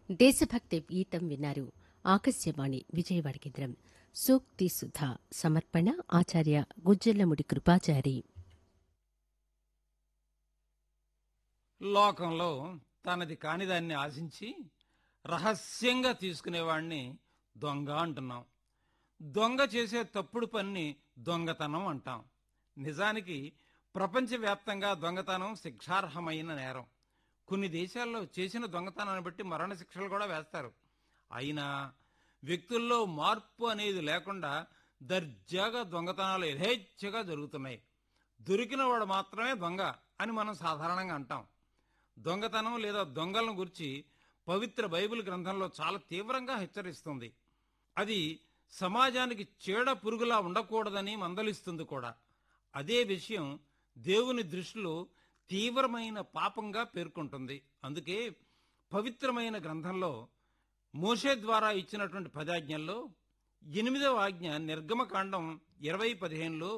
దేశభక్తి గీతం విన్నారు ఆకాశవాణి విజయవాడ కేంద్రం సూక్తి సుధా సమర్పణ ఆచార్య గుజ్జల్లముడి కృపాచారి లోకంలో తనది కానిదాన్ని ఆశించి రహస్యంగా తీసుకునేవాణ్ణి దొంగ అంటున్నాం దొంగ చేసే తప్పుడు పని దొంగతనం అంటాం నిజానికి ప్రపంచవ్యాప్తంగా దొంగతనం శిక్షార్హమైన నేరం కొన్ని దేశాల్లో చేసిన దొంగతనాన్ని బట్టి మరణ శిక్షలు కూడా వేస్తారు అయినా వ్యక్తుల్లో మార్పు అనేది లేకుండా దర్జాగా దొంగతనాలు యథేచ్ఛగా జరుగుతున్నాయి దొరికిన వాడు మాత్రమే దొంగ అని మనం సాధారణంగా అంటాం దొంగతనం లేదా దొంగలను గురించి పవిత్ర బైబిల్ గ్రంథంలో చాలా తీవ్రంగా హెచ్చరిస్తుంది అది సమాజానికి చీడ పురుగులా ఉండకూడదని మందలిస్తుంది కూడా అదే విషయం దేవుని దృష్టిలో తీవ్రమైన పాపంగా పేర్కొంటుంది అందుకే పవిత్రమైన గ్రంథంలో మోషే ద్వారా ఇచ్చినటువంటి పదాజ్ఞల్లో ఎనిమిదవ ఆజ్ఞ నిర్గమకాండం ఇరవై పదిహేనులో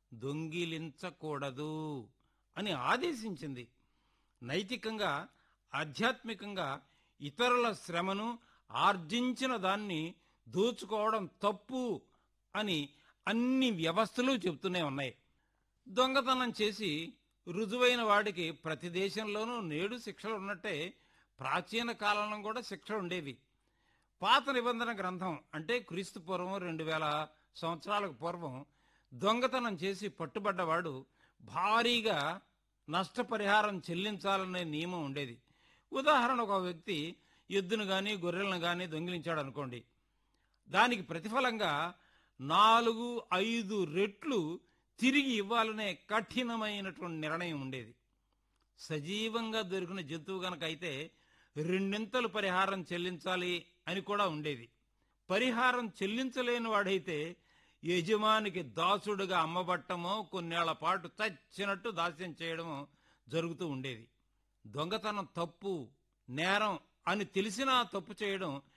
దొంగిలించకూడదు అని ఆదేశించింది నైతికంగా ఆధ్యాత్మికంగా ఇతరుల శ్రమను ఆర్జించిన దాన్ని దోచుకోవడం తప్పు అని అన్ని వ్యవస్థలు చెబుతూనే ఉన్నాయి దొంగతనం చేసి రుజువైన వాడికి ప్రతి దేశంలోనూ నేడు శిక్షలు ఉన్నట్టే ప్రాచీన కాలంలో కూడా శిక్షలు ఉండేవి పాత నిబంధన గ్రంథం అంటే క్రీస్తు పూర్వం రెండు వేల సంవత్సరాలకు పూర్వం దొంగతనం చేసి పట్టుబడ్డవాడు భారీగా నష్టపరిహారం చెల్లించాలనే నియమం ఉండేది ఉదాహరణ ఒక వ్యక్తి ఎద్దును గాని గొర్రెలను గాని దొంగిలించాడు అనుకోండి దానికి ప్రతిఫలంగా నాలుగు ఐదు రెట్లు తిరిగి ఇవ్వాలనే కఠినమైనటువంటి నిర్ణయం ఉండేది సజీవంగా దొరికిన జంతువు గనక అయితే రెండింతలు పరిహారం చెల్లించాలి అని కూడా ఉండేది పరిహారం చెల్లించలేని వాడైతే యజమానికి దాసుడుగా అమ్మబట్టమో కొన్నేళ్ల పాటు చచ్చినట్టు దాస్యం చేయడమో జరుగుతూ ఉండేది దొంగతనం తప్పు నేరం అని తెలిసినా తప్పు చేయడం